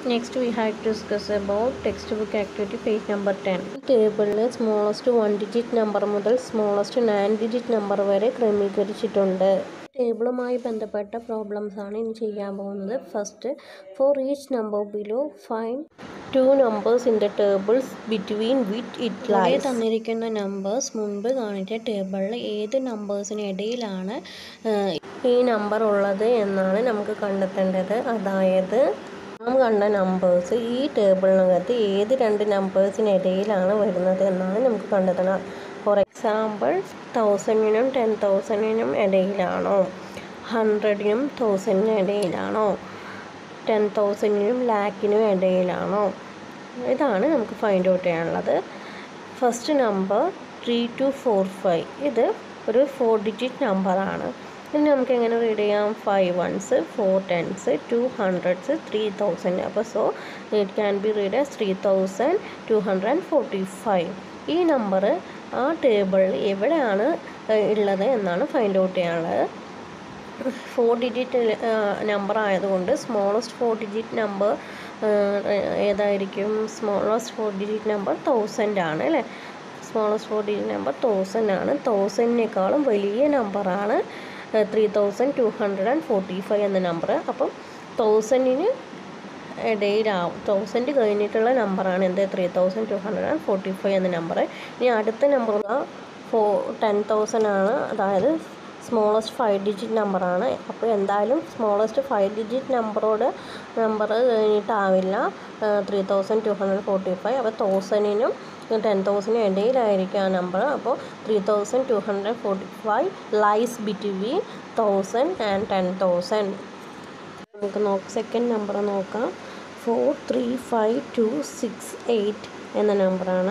Next we have to discuss about textbook activity page number 10. ടേബിളിൽ smallest one digit number മുതൽ smallest nine digit number വരെ ക്രമീകരിച്ചിട്ടുണ്ട് ടേബിളുമായി ബന്ധപ്പെട്ട പ്രോബ്ലംസ് ആണ് ഇനി ചെയ്യാൻ പോകുന്നത് first for each number below find two numbers in the tables between which it lie തന്നിരിക്കുന്ന നമ്പേഴ്സ് മുൻപ് കാണിച്ച ടേബിളിൽ ഏത് നമ്പേഴ്സിന് ഇടയിലാണ് ഏഹ്, ഈ നമ്പർ ഉള്ളത് എന്നാണ് നമുക്ക് കണ്ടെത്തേണ്ടത് അതായത് നാം കണ്ട നമ്പേഴ്സ് ഈ ടേബിളിനകത്ത് ഏത് രണ്ട് നമ്പേഴ്സിനിടയിലാണ് വരുന്നത് എന്നാണ് നമുക്ക് കണ്ടെത്തണം ഫോർ എക്സാമ്പിൾ തൗസൻഡിനും ടെൻ തൗസൻഡിനും ഇടയിലാണോ ഹൺഡ്രഡിനും തൗസൻഡിനും ഇടയിലാണോ ടെൻ തൗസൻഡിനും ലാക്കിനും ഇടയിലാണോ ഇതാണ് നമുക്ക് ഫൈൻഡ് ഔട്ട് ചെയ്യാനുള്ളത് first number three two four five ഇത് ഒരു ഫോർ ഡിജിറ്റ് നമ്പറാണ് ഇനി നമുക്ക് എങ്ങനെ റീഡ് ചെയ്യാം five ones four tens two hundreds three thousand അപ്പോൾ so it can be read as three thousand two hundred and forty five ഈ നമ്പർ ആ ടേബിളിൽ എവിടെയാണ് ഏഹ്, ഉള്ളത് എന്നാണ് ഫൈൻഡ് ഔട്ട് ചെയ്യാനുള്ളത് ഫോർ ഡിജിറ്റ് നമ്പർ ആയതുകൊണ്ട് സ്മോളസ്റ്റ് ഫോർ ഡിജിറ്റ് നമ്പർ ഏതായിരിക്കും smallest four digit number thousand ആണ് അല്ലേ smallest four digit number thousand ആണ് തൗസൻഡിനേക്കാളും വലിയ നമ്പറാണ് three thousand two hundred and forty five എന്ന നമ്പർ അപ്പം തൗസൻഡിന് ഇടയിലാവും തൗസൻഡ് കഴിഞ്ഞിട്ടുള്ള നമ്പറാണ് എന്ത് three thousand two hundred and forty five എന്ന നമ്പർ ഇനി അടുത്ത നമ്പർ ഫോ ടെൻ തൗസൻഡ് ആണ് അതായത് സ്മോളസ്റ്റ് ഫൈവ് ഡിജിറ്റ് നമ്പറാണ് അപ്പോൾ എന്തായാലും സ്മോളസ്റ്റ് ഫൈവ് ഡിജിറ്റ് നമ്പറോട് നമ്പർ കഴിഞ്ഞിട്ടാവില്ല three thousand two hundred forty five അപ്പോൾ തൗസൻഡിനും ടെൻ തൗസൻഡിനും ഇടയിലായിരിക്കും ആ നമ്പർ അപ്പോൾ three thousand two hundred forty five lies between thousand and ten thousand നമുക്ക് നോക്കാം സെക്കൻഡ് നമ്പർ നോക്കാം four three five two six eight എന്ന നമ്പറാണ്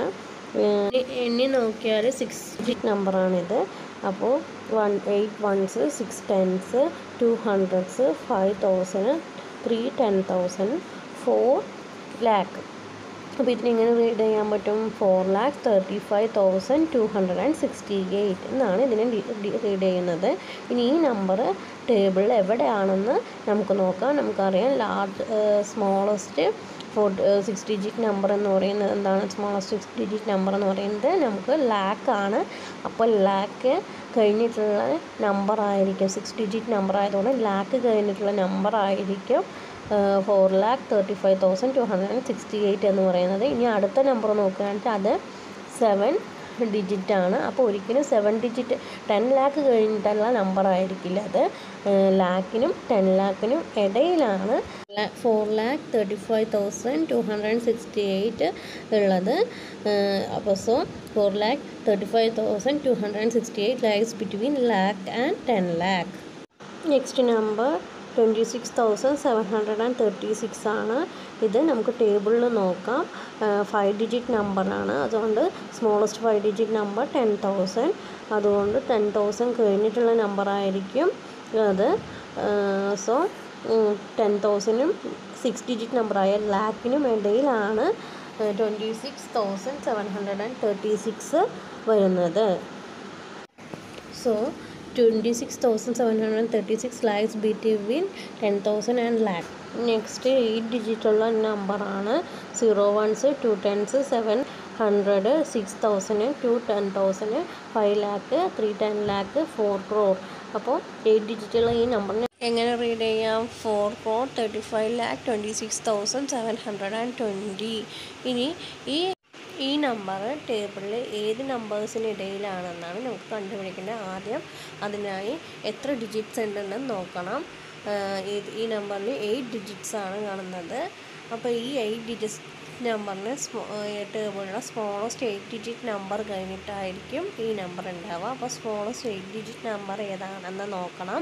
എണ്ണി നോക്കിയാൽ സിക്സ് ഡിജിറ്റ് നമ്പറാണിത് അപ്പോൾ one eight ones six tens two hundreds five thousand three ten thousand four lakh അപ്പോൾ ഇതിനെങ്ങനെ റീഡ് ചെയ്യാൻ പറ്റും four lakh thirty five thousand two hundred and sixty eight എന്നാണ് ഇതിനെ റീഡ് ചെയ്യുന്നത് ഇനി ഈ നമ്പർ ടേബിളിൽ എവിടെയാണെന്ന് നമുക്ക് നോക്കാം നമുക്കറിയാം large smallest four six digit number എന്ന് പറയുന്നത് എന്താണ് സ്മോളസ്റ്റ് സിക്സ് ഡിജിറ്റ് നമ്പർ എന്ന് പറയുന്നത് നമുക്ക് ലാക്കാണ് അപ്പോൾ ലാക്ക് കഴിഞ്ഞിട്ടുള്ള നമ്പർ ആയിരിക്കും സിക്സ് ഡിജിറ്റ് നമ്പർ ആയതുകൊണ്ട് ലാക്ക് കഴിഞ്ഞിട്ടുള്ള നമ്പർ ആയിരിക്കും four lakh thirty five thousand two hundred and sixty eight എന്ന് പറയുന്നത് ഇനി അടുത്ത നമ്പർ നോക്കുകയാണെങ്കിൽ അത് സെവൻ ഡിജിറ്റ് ആണ് അപ്പോൾ ഒരിക്കലും സെവൻ ഡിജിറ്റ് ടെൻ ലാക്ക് കഴിഞ്ഞിട്ടുള്ള നമ്പർ ആയിരിക്കില്ല അത് ലാക്കിനും ടെൻ ലാക്കിനും ഇടയിലാണ് four lakh thirty five thousand two hundred and sixty eight ഉള്ളത് അപ്പോൾ so four lakh thirty five thousand two hundred and sixty eight lakhs between lakh and ten lakh next number twenty six thousand seven hundred and thirty six ആണ് ഇത് നമുക്ക് ടേബിളിൽ നോക്കാം five digit നമ്പറാണ് അതുകൊണ്ട് smallest five digit number ten thousand അതുകൊണ്ട് ten thousand കഴിഞ്ഞിട്ടുള്ള number ആയിരിക്കും അത് സോ ടെൻ തൗസൻഡും സിക്സ് ഡിജിറ്റ് നമ്പറായ ലാക്കിനും ഇടയിലാണ് twenty six thousand seven hundred and thirty six വരുന്നത് so twenty six thousand seven hundred thirty six lakhs between ten thousand and lakh next eight ഡിജിറ്റുള്ള നമ്പറാണ് zero ones two tens seven hundred six thousand two ten thousand five lakh three ten lakh four crore അപ്പോൾ eight ഡിജിറ്റുള്ള ഈ നമ്പറിന് എങ്ങനെ read ചെയ്യാം four crore thirty five lakh twenty six thousand seven hundred and twenty ഇനി ഈ ഈ നമ്പർ ടേബിളിൽ ഏത് നമ്പേഴ്സിന് ഇടയിലാണെന്നാണ് നമുക്ക് കണ്ടുപിടിക്കേണ്ടത് ആദ്യം അതിനായി എത്ര ഡിജിറ്റ്സ് ഉണ്ടെന്ന് നോക്കണം ആഹ് ഇത് ഈ നമ്പറിൽ എയ്റ്റ് ഡിജിറ്റ്സ് ആണ് കാണുന്നത് അപ്പോൾ ഈ എയ്റ്റ് ഡിജിറ്റ്സ് നമ്പറിന് സ്മോ ടേബിളിലെ സ്മോളസ്റ്റ് എയ്റ്റ് ഡിജിറ്റ് നമ്പർ കഴിഞ്ഞിട്ടായിരിക്കും ഈ നമ്പർ ഉണ്ടാവുക അപ്പോൾ സ്മോളസ്റ്റ് എയ്റ്റ് ഡിജിറ്റ് നമ്പർ ഏതാണെന്ന് നോക്കണം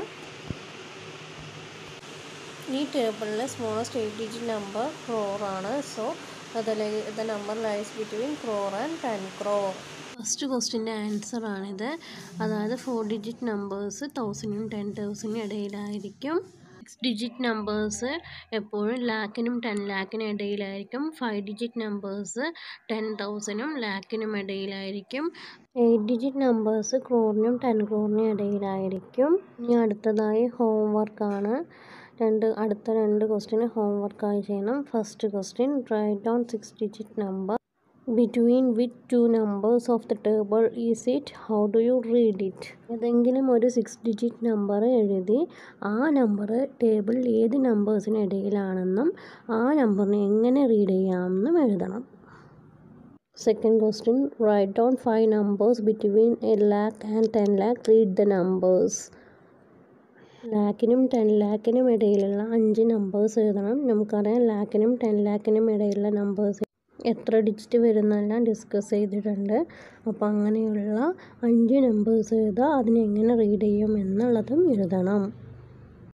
ഈ ടേബിളിൽ സ്മോളസ്റ്റ് എയ്റ്റ് ഡിജിറ്റ് നമ്പർ ക്രോറാണ് സോ അതിൽ the number lies between crore and ten crore first ക്വസ്റ്റിൻ്റെ ആൻസർ ആണിത് അതായത് ഫോർ ഡിജിറ്റ് നമ്പേഴ്സ് തൗസൻഡിനും ടെൻ തൗസൻഡിനും ഇടയിലായിരിക്കും സിക്സ് ഡിജിറ്റ് നമ്പേഴ്സ് എപ്പോഴും ലാക്കിനും ടെൻ ലാക്കിനും ഇടയിലായിരിക്കും ഫൈവ് ഡിജിറ്റ് നമ്പേഴ്സ് ടെൻ തൗസൻഡിനും ലാക്കിനും ഇടയിലായിരിക്കും എയ്റ്റ് ഡിജിറ്റ് നമ്പേഴ്സ് ക്രോറിനും ടെൻ ക്രോറിനും ഇടയിലായിരിക്കും ഇനി അടുത്തതായി ഹോംവർക്കാണ് രണ്ട് അടുത്ത രണ്ട് ക്വസ്റ്റ്യൻ ഹോംവർക്കായി ചെയ്യണം first question write down six digit number between with two numbers of the table is it how do you read it ഏതെങ്കിലും ഒരു സിക്സ് ഡിജിറ്റ് നമ്പർ എഴുതി ആ നമ്പർ ടേബിളിൽ ഏത് നമ്പേഴ്സിന് ഇടയിലാണെന്നും ആ നമ്പറിനെ എങ്ങനെ റീഡ് ചെയ്യാമെന്നും എഴുതണം second question write down five numbers between a lakh and ten lakh read the numbers ലാക്കിനും ടെൻ ലാക്കിനും ഇടയിലുള്ള അഞ്ച് നമ്പേഴ്സ് എഴുതണം നമുക്കറിയാം ലാക്കിനും ടെൻ ലാക്കിനും ഇടയിലുള്ള നമ്പേഴ്സ് എത്ര ഡിജിറ്റ് വരുന്നെല്ലാം ഡിസ്കസ് ചെയ്തിട്ടുണ്ട് അപ്പോൾ അങ്ങനെയുള്ള അഞ്ച് നമ്പേഴ്സ് എഴുതുക അതിനെങ്ങനെ റീഡ് ചെയ്യും എന്നുള്ളതും എഴുതണം